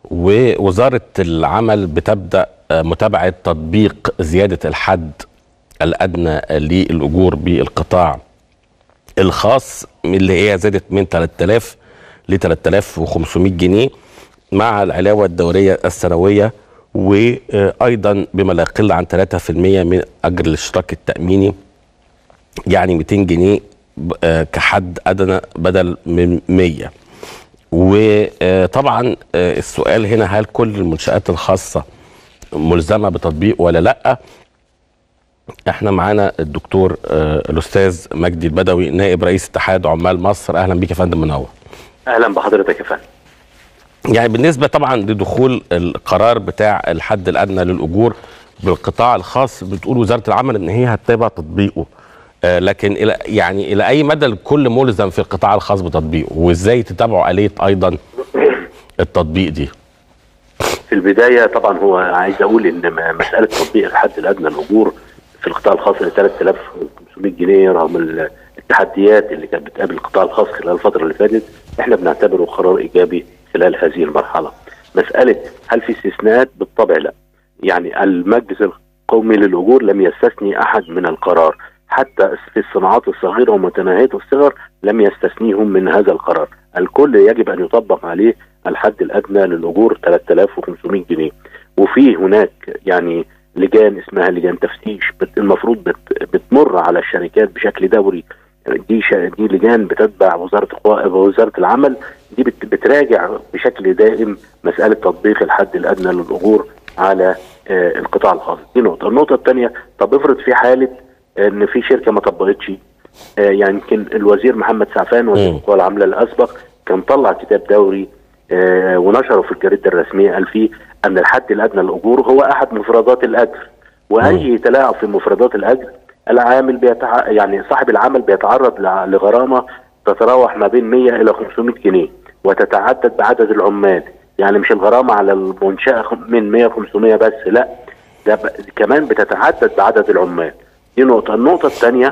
ووزاره العمل بتبدا متابعه تطبيق زياده الحد الادنى للاجور بالقطاع الخاص اللي هي زادت من 3000 ل 3500 جنيه مع العلاوه الدوريه السنويه وايضا بما لا يقل عن 3% من اجر الاشتراك التاميني يعني 200 جنيه كحد ادنى بدل من 100 وطبعا السؤال هنا هل كل المنشات الخاصه ملزمه بتطبيق ولا لا احنا معانا الدكتور الاستاذ مجدي البدوي نائب رئيس اتحاد عمال مصر اهلا بيك يا فندم منور اهلا بحضرتك يا فندم يعني بالنسبه طبعا لدخول القرار بتاع الحد الادنى للاجور بالقطاع الخاص بتقول وزاره العمل ان هي هتتابع تطبيقه آه لكن الى يعني الى اي مدى الكل ملزم في القطاع الخاص بتطبيقه وازاي تتابعوا اليه ايضا التطبيق دي في البدايه طبعا هو عايز اقول ان مساله تطبيق الحد الادنى للاجور في القطاع الخاص ل 3500 جنيه رغم التحديات اللي كانت بتقابل القطاع الخاص خلال الفتره اللي فاتت احنا بنعتبره قرار ايجابي خلال هذه المرحله. مساله هل في استثناءات؟ بالطبع لا. يعني المجلس القومي للاجور لم يستثني احد من القرار، حتى في الصناعات الصغيره ومتناهيه الصغر لم يستثنيهم من هذا القرار، الكل يجب ان يطبق عليه الحد الادنى للاجور 3500 جنيه. وفي هناك يعني لجان اسمها لجان تفتيش المفروض بت بتمر على الشركات بشكل دوري دي دي لجان بتتبع وزاره وزاره العمل دي بت بتراجع بشكل دائم مساله تطبيق الحد الادنى للاجور على آه القطاع الخاص دي نقطه النقطه الثانيه طب افرض في حاله ان في شركه ما طبقتش آه يعني يمكن الوزير محمد سعفان وزير القوى العامله الاسبق كان طلع كتاب دوري آه ونشره في الجريده الرسميه قال فيه ان الحد الادنى للاجور هو احد مفردات الاجر واي تلاعب في مفردات الاجر العامل بيتع... يعني صاحب العمل بيتعرض لغرامه تتراوح ما بين 100 الى 500 جنيه وتتعدد بعدد العمال يعني مش الغرامه على المنشاه من 100 500 بس لا ده ب... كمان بتتعدد بعدد العمال دي نقطه النقطه الثانيه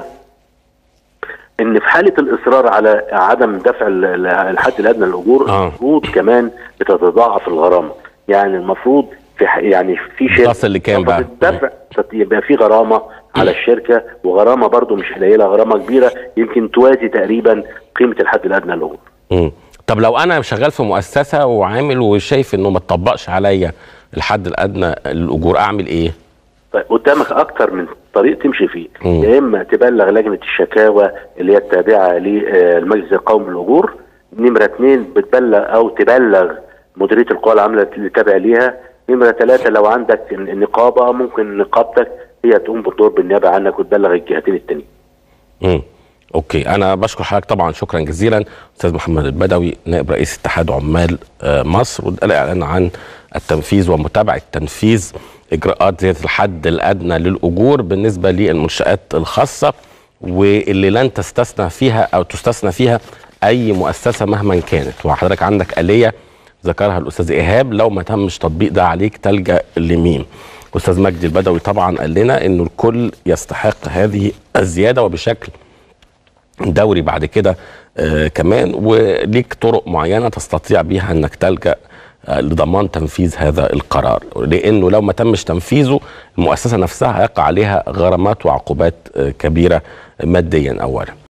ان في حاله الاصرار على عدم دفع الحد الادنى للاجور المفروض كمان بتتضاعف الغرامه يعني المفروض في يعني في شركه تصل لكام بقى؟ الدفع يبقى في غرامه على الشركه وغرامه برضو مش قليله غرامه كبيره يمكن توازي تقريبا قيمه الحد الادنى للاجور. طب لو انا شغال في مؤسسه وعامل وشايف انه ما اتطبقش عليا الحد الادنى للاجور اعمل ايه؟ طيب قدامك اكتر من طريق تمشي فيه يا اما تبلغ لجنه الشكاوى اللي هي التابعه للمجلس القومي للاجور نمره اثنين بتبلغ او تبلغ مديريه القوى العامله اللي تابع ليها نمره ثلاثه لو عندك نقابه ممكن نقابتك هي تقوم بالدور بالنيابه عنك وتبلغ الجهتين التانيين. امم اوكي انا بشكر حضرتك طبعا شكرا جزيلا استاذ محمد البدوي نائب رئيس اتحاد عمال مصر وده الاعلان عن التنفيذ ومتابعه تنفيذ اجراءات زياده الحد الادنى للاجور بالنسبه للمنشات الخاصه واللي لن تستثنى فيها او تستثنى فيها اي مؤسسه مهما كانت وحضرتك عندك اليه ذكرها الاستاذ ايهاب لو ما تمش تطبيق ده عليك تلجا لمين استاذ مجدي البدوي طبعا قال لنا انه الكل يستحق هذه الزياده وبشكل دوري بعد كده آه كمان وليك طرق معينه تستطيع بيها انك تلجا آه لضمان تنفيذ هذا القرار لانه لو ما تمش تنفيذه المؤسسه نفسها هيقع عليها غرامات وعقوبات آه كبيره ماديا اولا